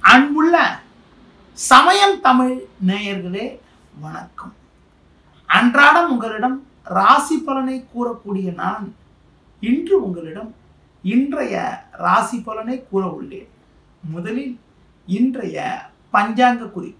அன்புள்ள சமயம் தமிழ் நேயர்களே வணக்கம் அன்றாடம் உங்களிடம் ராசி பலனை கூறக்கூடிய நான் இன்று உங்களிடம் இன்றைய ராசி பலனை கூற உள்ளேன் முதலில் இன்றைய பஞ்சாங்க குறிப்பு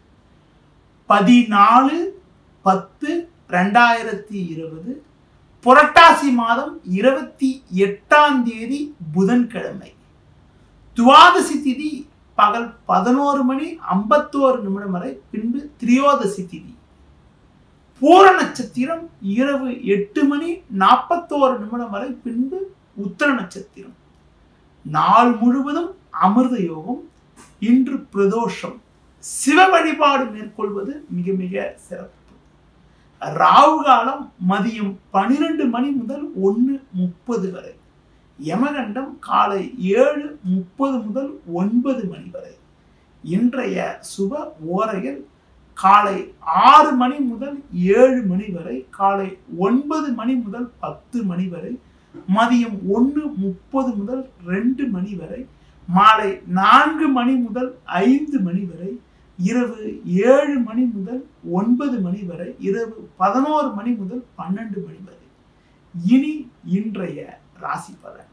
பதினாலு பத்து ரெண்டாயிரத்தி இருபது புரட்டாசி மாதம் இருபத்தி எட்டாம் தேதி புதன்கிழமை துவாதசி திதி பகல் பதினோரு மணி ஐம்பத்தோரு நிமிடம் வரை பின்பு திரியோதசி திதி பூர நட்சத்திரம் இரவு எட்டு மணி நாற்பத்தோரு நிமிடம் வரை பின்பு உத்தர நட்சத்திரம் நாள் முழுவதும் அமிர்த யோகம் இன்று பிரதோஷம் சிவ வழிபாடு மேற்கொள்வது மிக மிக சிறப்பு ராகு காலம் மதியம் பனிரெண்டு மணி முதல் ஒன்று முப்பது வரை யமகண்டம் காலை ஏழு முப்பது முதல் ஒன்பது மணி வரை இன்றைய சுப ஓரையில் காலை ஆறு மணி முதல் ஏழு மணி வரை காலை ஒன்பது மணி முதல் பத்து மணி வரை மதியம் ஒன்று முப்பது முதல் ரெண்டு மணி வரை மாலை நான்கு மணி முதல் ஐந்து மணி வரை இரவு ஏழு மணி முதல் ஒன்பது மணி வரை இரவு பதினோரு மணி முதல் பன்னெண்டு மணி வரை இனி இன்றைய ராசி பலன்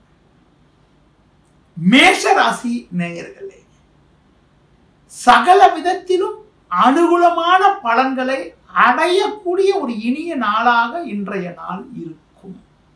மேஷ ராசி நேயர்களே சகல விதத்திலும் அனுகூலமான பலன்களை அடையக்கூடிய ஒரு இனிய நாளாக இன்றைய நாள் இருக்கும்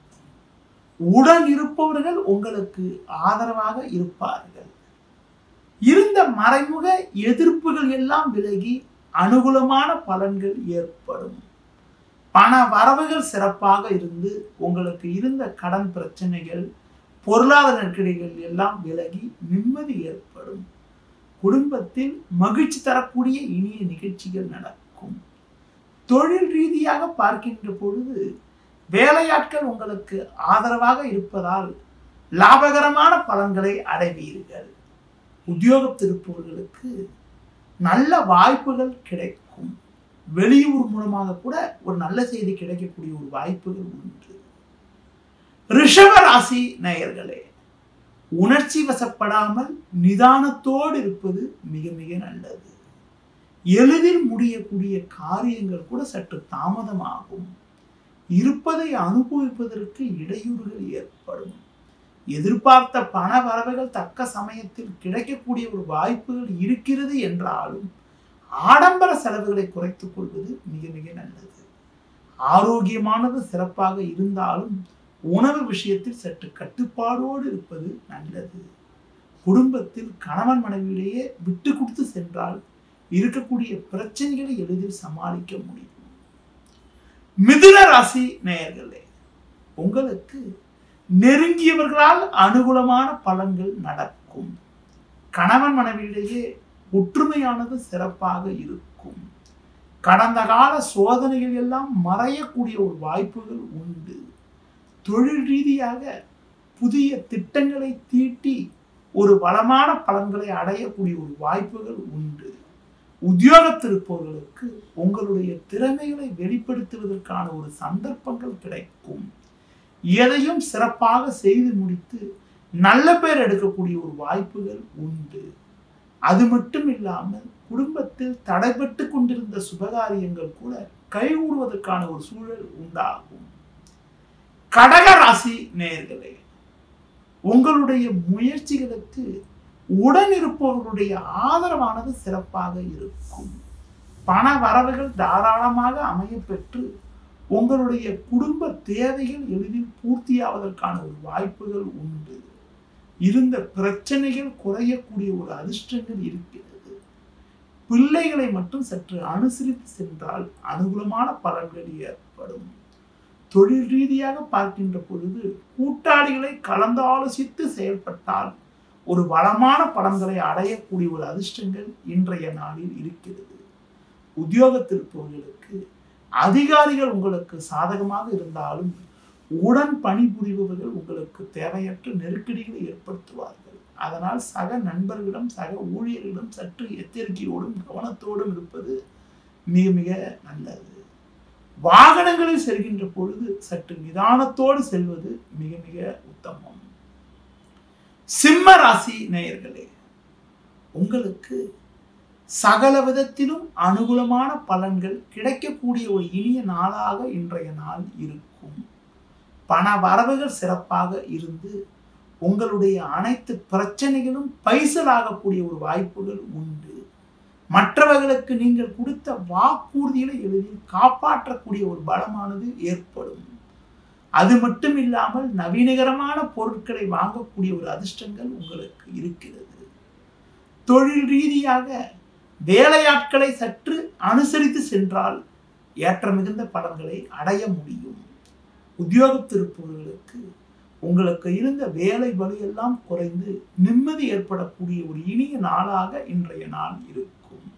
உடன் இருப்பவர்கள் உங்களுக்கு ஆதரவாக இருப்பார்கள் இருந்த மறைமுக எதிர்ப்புகள் எல்லாம் விலகி அனுகூலமான பலன்கள் ஏற்படும் பண வரவுகள் சிறப்பாக இருந்து உங்களுக்கு இருந்த கடன் பிரச்சனைகள் பொருளாதார நெருக்கடிகள் எல்லாம் விலகி நிம்மதி ஏற்படும் குடும்பத்தில் மகிழ்ச்சி தரக்கூடிய இனிய நிகழ்ச்சிகள் நடக்கும் தொழில் ரீதியாக பார்க்கின்ற பொழுது வேலையாட்கள் உங்களுக்கு ஆதரவாக இருப்பதால் லாபகரமான பலன்களை அடைவீர்கள் உத்தியோகத்தில் இருப்பவர்களுக்கு நல்ல வாய்ப்புகள் கிடைக்கும் வெளியூர் மூலமாக கூட ஒரு நல்ல செய்தி கிடைக்கக்கூடிய ஒரு வாய்ப்புகள் உண்டு ரிஷப ராசி நேயர்களே உணர்ச்சி வசப்படாமல் நிதானத்தோடு இருப்பது மிக மிக நல்லது எளிதில் முடியக்கூடிய காரியங்கள் கூட சற்று தாமதமாகும் இருப்பதை அனுபவிப்பதற்கு இடையூறுகள் ஏற்படும் எதிர்பார்த்த பண வரவுகள் தக்க சமயத்தில் கிடைக்கக்கூடிய ஒரு வாய்ப்புகள் இருக்கிறது என்றாலும் ஆடம்பர செலவுகளை குறைத்துக் கொள்வது மிக மிக நல்லது ஆரோக்கியமானது சிறப்பாக இருந்தாலும் உணவு விஷயத்தில் சற்று கட்டுப்பாடோடு இருப்பது நல்லது குடும்பத்தில் கணவன் மனைவியிலேயே விட்டு கொடுத்து சென்றால் இருக்கக்கூடிய பிரச்சனைகளை எளிதில் சமாளிக்க முடியும் மிதுன ராசி நேயர்களே உங்களுக்கு நெருங்கியவர்களால் அனுகூலமான பலன்கள் நடக்கும் கணவன் மனைவியிலேயே ஒற்றுமையானது சிறப்பாக இருக்கும் கடந்த கால சோதனைகள் எல்லாம் மறையக்கூடிய ஒரு வாய்ப்புகள் உண்டு தொழில் ரீதியாக புதிய திட்டங்களை தீட்டி ஒரு வளமான பலன்களை அடையக்கூடிய ஒரு வாய்ப்புகள் உண்டு உத்தியோகத்தில் இருப்பவர்களுக்கு உங்களுடைய திறமைகளை வெளிப்படுத்துவதற்கான ஒரு சந்தர்ப்பங்கள் கிடைக்கும் எதையும் சிறப்பாக செய்து முடித்து நல்ல பேர் எடுக்கக்கூடிய ஒரு வாய்ப்புகள் உண்டு அது மட்டும் இல்லாமல் குடும்பத்தில் தடைபட்டு கொண்டிருந்த சுபகாரியங்கள் கூட கைகூடுவதற்கான ஒரு சூழல் உண்டாகும் கடக ராசி நேயர்களே உங்களுடைய முயற்சிகளுக்கு உடன் இருப்பவர்களுடைய ஆதரவானது சிறப்பாக இருக்கும் பண வரவுகள் தாராளமாக அமைய பெற்று உங்களுடைய குடும்ப தேவைகள் எளிதில் பூர்த்தியாவதற்கான ஒரு வாய்ப்புகள் உண்டு இருந்த பிரச்சனைகள் குறையக்கூடிய ஒரு அதிர்ஷ்டங்கள் இருக்கிறது பிள்ளைகளை மட்டும் சற்று அனுசரித்து சென்றால் அனுகூலமான பலன்கள் ஏற்படும் தொழில் ரீதியாக பார்க்கின்ற பொழுது கூட்டாளிகளை கலந்து ஆலோசித்து செயல்பட்டால் ஒரு வளமான பலன்களை அடையக்கூடிய ஒரு அதிர்ஷ்டங்கள் இன்றைய நாளில் இருக்கிறது உத்தியோகத்தில் இருப்பவர்களுக்கு அதிகாரிகள் உங்களுக்கு சாதகமாக இருந்தாலும் உடன் பணிபுரிபவர்கள் உங்களுக்கு தேவையற்ற நெருக்கடிகளை ஏற்படுத்துவார்கள் அதனால் சக நண்பர்களிடம் சக ஊழியர்களிடம் சற்று எச்சரிக்கையோடும் கவனத்தோடும் இருப்பது மிக மிக நல்லது வாகனங்களில் செல்கின்ற பொழுது சற்று நிதானத்தோடு செல்வது மிக மிக உத்தமம் சிம்ம ராசி நேயர்களே உங்களுக்கு சகல விதத்திலும் அனுகூலமான பலன்கள் கிடைக்கக்கூடிய ஒரு இனிய நாளாக இன்றைய நாள் இருக்கும் பண வரவுகள் சிறப்பாக இருந்து உங்களுடைய அனைத்து பிரச்சனைகளும் பைசலாகக்கூடிய ஒரு வாய்ப்புகள் உண்டு மற்றவர்களுக்கு நீங்கள் கொடுத்த வாக்குறுதிகளை எளிதில் காப்பாற்றக்கூடிய ஒரு பலமானது ஏற்படும் அது மட்டும் இல்லாமல் நவீனகரமான பொருட்களை வாங்கக்கூடிய ஒரு அதிர்ஷ்டங்கள் உங்களுக்கு இருக்கிறது தொழில் ரீதியாக வேலையாட்களை சற்று அனுசரித்து சென்றால் ஏற்ற மிகுந்த பலன்களை அடைய முடியும் உத்தியோகத்திருப்பவர்களுக்கு உங்களுக்கு இருந்த வேலை வழியெல்லாம் குறைந்து நிம்மதி ஏற்படக்கூடிய ஒரு இனிய நாளாக இன்றைய நாள் இருக்கும்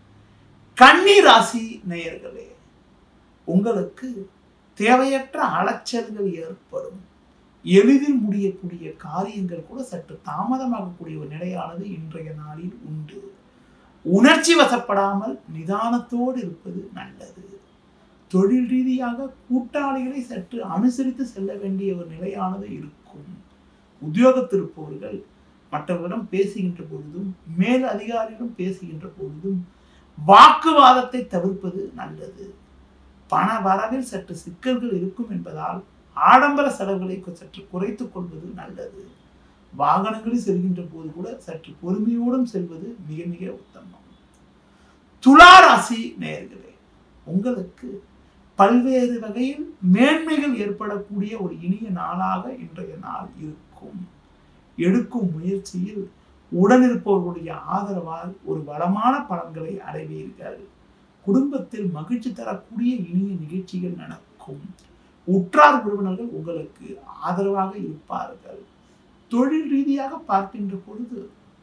கன்னி ராசி நேயர்களே உங்களுக்கு தேவையற்ற அலைச்சல்கள் ஏற்படும் எளிதில் முடியக்கூடிய காரியங்கள் கூட சற்று தாமதமாகக்கூடிய ஒரு நிலையானது இன்றைய நாளில் உண்டு உணர்ச்சி வசப்படாமல் நிதானத்தோடு இருப்பது நல்லது தொழில் ரீதியாக கூட்டாளிகளை சற்று அனுசரித்து செல்ல வேண்டிய ஒரு நிலையானது இருக்கும் உத்தியோகத்திருப்பவர்கள் மற்றவர்களிடம் பேசுகின்ற பொழுதும் மேல் அதிகாரியிடம் பேசுகின்ற பொழுதும் வாக்குவாதத்தை தவிர்ப்பது நல்லது பண வரவில் சற்று சிக்கல்கள் இருக்கும் என்பதால் ஆடம்பர செலவுகளை சற்று குறைத்துக் கொள்வது நல்லது வாகனங்களில் செல்கின்ற போது கூட சற்று பொறுமையோடும் செல்வது மிக மிக உத்தமம் துலா ராசி நேயர்களே உங்களுக்கு பல்வேறு வகையில் மேன்மைகள் ஏற்படக்கூடிய ஒரு இனிய நாளாக இன்றைய நாள் இருக்கும் எடுக்கும் முயற்சியில் உடனிருப்பவர்களுடைய ஆதரவால் ஒரு வளமான பலன்களை அடைவீர்கள் குடும்பத்தில் மகிழ்ச்சி தரக்கூடிய இனிய நிகழ்ச்சிகள் நடக்கும் உற்றார் உறவினர்கள் உங்களுக்கு ஆதரவாக இருப்பார்கள் தொழில் ரீதியாக பார்க்கின்ற பொழுது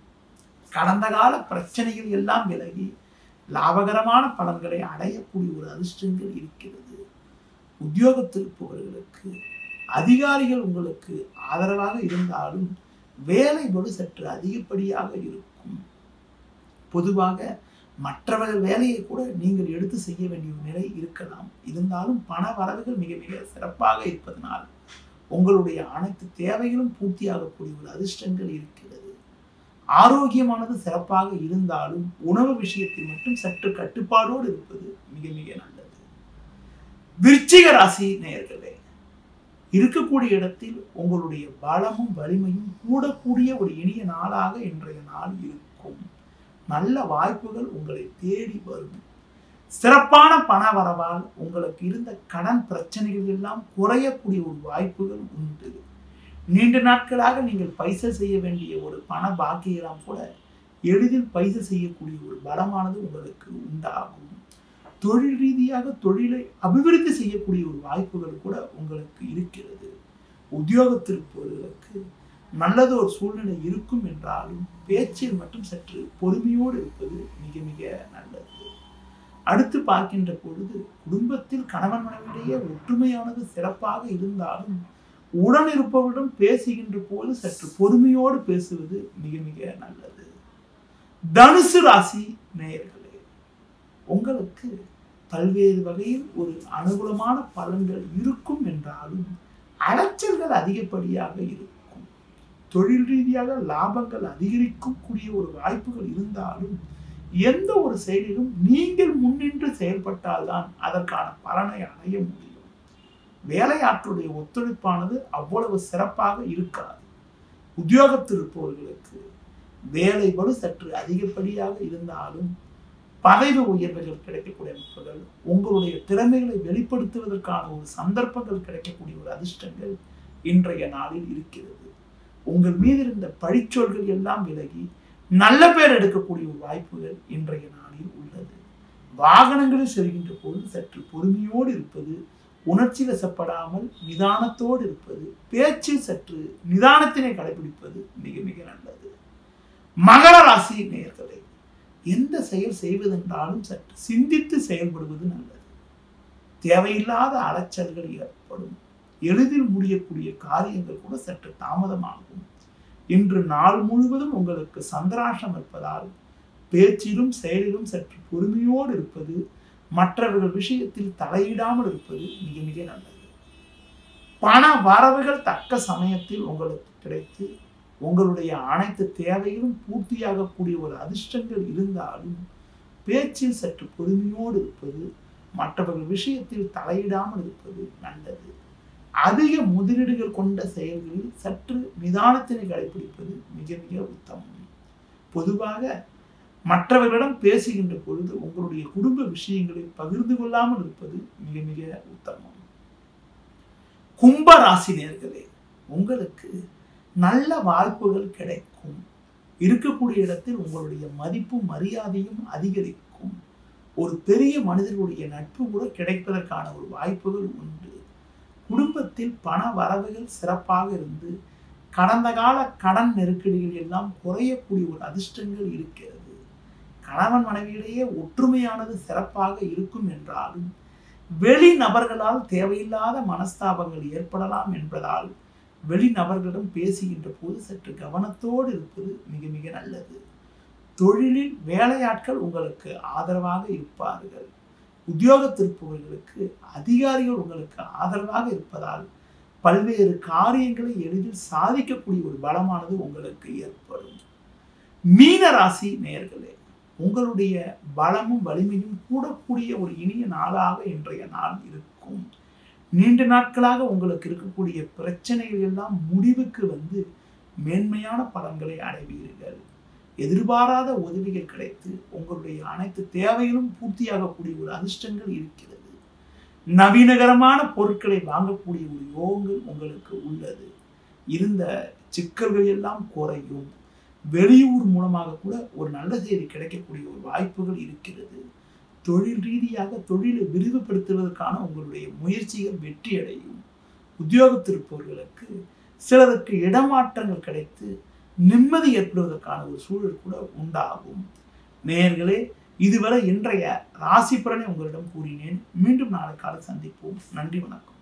கடந்த கால பிரச்சனைகள் எல்லாம் விலகி லாபகரமான பலன்களை அடையக்கூடிய ஒரு அதிர்ஷ்டங்கள் இருக்கிறது உத்தியோகத்தில் இருப்பவர்களுக்கு அதிகாரிகள் உங்களுக்கு ஆதரவாக இருந்தாலும் வேலை பளு சற்று அதிகப்படியாக இருக்கும் பொதுவாக மற்றவர்கள் வேலையை கூட நீங்கள் எடுத்து செய்ய வேண்டிய ஒரு நிலை இருக்கலாம் இருந்தாலும் பண வரவுகள் மிக மிக சிறப்பாக இருப்பதனால் உங்களுடைய அனைத்து தேவைகளும் பூர்த்தியாகக்கூடிய ஒரு அதிர்ஷ்டங்கள் இருக்கிறது ஆரோக்கியமானது சிறப்பாக இருந்தாலும் உணவு விஷயத்தில் மட்டும் சற்று கட்டுப்பாடோடு இருப்பது மிக மிக நல்லது விருச்சிக ராசி நேயர்களே இருக்கக்கூடிய இடத்தில் உங்களுடைய பலமும் வலிமையும் கூடக்கூடிய ஒரு இனிய நாளாக இன்றைய நாள் இருக்கும் நல்ல வாய்ப்புகள் உங்களை தேடி வரும் சிறப்பான பண வரவால் உங்களுக்கு இருந்த கடன் பிரச்சனைகள் எல்லாம் குறையக்கூடிய ஒரு வாய்ப்புகள் உண்டு நீண்ட நாட்களாக நீங்கள் பைசல் செய்ய வேண்டிய ஒரு பண பாக்கியெல்லாம் கூட எளிதில் பைசல் செய்யக்கூடிய ஒரு பலமானது உங்களுக்கு உண்டாகும் தொழில் ரீதியாக தொழிலை அபிவிருத்தி செய்யக்கூடிய ஒரு வாய்ப்புகள் கூட உங்களுக்கு இருக்கிறது உத்தியோகத்திருப்பவர்களுக்கு நல்லது ஒரு சூழ்நிலை இருக்கும் என்றாலும் பேச்சில் மட்டும் சற்று பொறுமையோடு இருப்பது மிக மிக நல்லது அடுத்து பார்க்கின்ற பொழுது குடும்பத்தில் கணவன் மனைவிடையே ஒற்றுமையானது சிறப்பாக இருந்தாலும் உடன் இருப்பவரிடம் பேசுகின்ற போது சற்று பொறுமையோடு பேசுவது மிக மிக நல்லது தனுசு ராசி நேயர்களே உங்களுக்கு பல்வேறு வகையில் ஒரு அனுகூலமான பலன்கள் இருக்கும் என்றாலும் அலைச்சல்கள் அதிகப்படியாக இருக்கும் தொழில் ரீதியாக லாபங்கள் அதிகரிக்கும் கூடிய ஒரு வாய்ப்புகள் இருந்தாலும் எந்த ஒரு செயலிலும் நீங்கள் முன்னின்று செயல்பட்டால்தான் அதற்கான பலனை அடைய முடியும் வேலையாட்களுடைய ஒத்துழைப்பானது அவ்வளவு சிறப்பாக இருக்காது உத்தியோகத்தில் இருப்பவர்களுக்கு வேலை பளு சற்று அதிகப்படியாக இருந்தாலும் பதவி உயர்வுகள் கிடைக்கக்கூடிய அமைப்புகள் உங்களுடைய திறமைகளை வெளிப்படுத்துவதற்கான ஒரு சந்தர்ப்பங்கள் கிடைக்கக்கூடிய ஒரு அதிர்ஷ்டங்கள் இன்றைய நாளில் இருக்கிறது உங்கள் மீது இருந்த பழிச்சொல்கள் எல்லாம் விலகி நல்ல பேர் எடுக்கக்கூடிய ஒரு வாய்ப்புகள் இன்றைய நாளில் உள்ளது வாகனங்களில் செல்கின்ற போது சற்று பொறுமையோடு இருப்பது உணர்ச்சி வசப்படாமல் நிதானத்தோடு இருப்பது பேச்சில் சற்று நிதானத்தினை கடைபிடிப்பது மிக மிக நல்லது மகர ராசி நேயர்களே எந்த செயல் செய்வதென்றாலும் சற்று சிந்தித்து செயல்படுவது நல்லது தேவையில்லாத அலைச்சல்கள் ஏற்படும் எளிதில் முடியக்கூடிய காரியங்கள் கூட சற்று தாமதமாகும் இன்று நாள் முழுவதும் உங்களுக்கு சந்திராஷம் இருப்பதால் பேச்சிலும் செயலிலும் சற்று பொறுமையோடு இருப்பது மற்றவர்கள் விஷயத்தில் தலையிடாமல் இருப்பது மிக மிக நல்லது பண வரவுகள் தக்க சமயத்தில் உங்களுக்கு கிடைத்து உங்களுடைய அனைத்து தேவைகளும் பூர்த்தியாகக்கூடிய ஒரு அதிர்ஷ்டங்கள் இருந்தாலும் பேச்சில் சற்று பொறுமையோடு இருப்பது மற்றவர்கள் விஷயத்தில் தலையிடாமல் இருப்பது நல்லது அதிக முதலீடுகள் கொண்ட செயல்களில் சற்று நிதானத்தினை கடைபிடிப்பது மிக மிக உத்தமம் பொதுவாக மற்றவர்களிடம் பேசுகின்ற பொழுது உங்களுடைய குடும்ப விஷயங்களை பகிர்ந்து கொள்ளாமல் இருப்பது மிக மிக உத்தமம் கும்ப ராசினியர்களே உங்களுக்கு நல்ல வாய்ப்புகள் கிடைக்கும் இருக்கக்கூடிய இடத்தில் உங்களுடைய மதிப்பும் மரியாதையும் அதிகரிக்கும் ஒரு பெரிய மனிதர்களுடைய நட்பு கூட கிடைப்பதற்கான ஒரு வாய்ப்புகள் உண்டு குடும்பத்தில் பண வரவுகள் சிறப்பாக இருந்து கடந்த கால கடன் நெருக்கடிகள் எல்லாம் குறையக்கூடிய ஒரு அதிர்ஷ்டங்கள் இருக்கிறது கணவன் மனைவியிடையே ஒற்றுமையானது சிறப்பாக இருக்கும் என்றாலும் வெளி நபர்களால் தேவையில்லாத மனஸ்தாபங்கள் ஏற்படலாம் என்பதால் வெளிநபர்களிடம் பேசுகின்ற போது சற்று கவனத்தோடு இருப்பது மிக மிக நல்லது தொழிலில் வேலையாட்கள் உங்களுக்கு ஆதரவாக இருப்பார்கள் உத்தியோகத்திருப்பவர்களுக்கு அதிகாரிகள் உங்களுக்கு ஆதரவாக இருப்பதால் பல்வேறு காரியங்களை எளிதில் சாதிக்கக்கூடிய ஒரு பலமானது உங்களுக்கு ஏற்படும் மீன ராசி நேர்களே உங்களுடைய பலமும் வலிமையும் கூடக்கூடிய ஒரு இனிய நாளாக இன்றைய நாள் இருக்கும் நீண்ட நாட்களாக உங்களுக்கு இருக்கக்கூடிய பிரச்சனைகள் எல்லாம் முடிவுக்கு வந்து மேன்மையான பலன்களை அடைவீர்கள் எதிர்பாராத உதவிகள் கிடைத்து உங்களுடைய அனைத்து தேவைகளும் பூர்த்தியாகக்கூடிய ஒரு அதிர்ஷ்டங்கள் இருக்கிறது நவீனகரமான பொருட்களை வாங்கக்கூடிய ஒரு யோகங்கள் உங்களுக்கு உள்ளது இருந்த சிக்கல்கள் எல்லாம் குறையும் வெளியூர் மூலமாக கூட ஒரு நல்ல செய்தி கிடைக்கக்கூடிய ஒரு வாய்ப்புகள் இருக்கிறது தொழில் ரீதியாக தொழிலை விரிவுபடுத்துவதற்கான உங்களுடைய முயற்சிகள் வெற்றியடையும் உத்தியோகத்திருப்பவர்களுக்கு சிலருக்கு இடமாற்றங்கள் கிடைத்து நிம்மதி ஏற்படுவதற்கான ஒரு சூழல் கூட உண்டாகும் நேயர்களே இதுவரை இன்றைய ராசி பலனை உங்களிடம் கூறினேன் மீண்டும் நாளை காலை சந்திப்போம் நன்றி வணக்கம்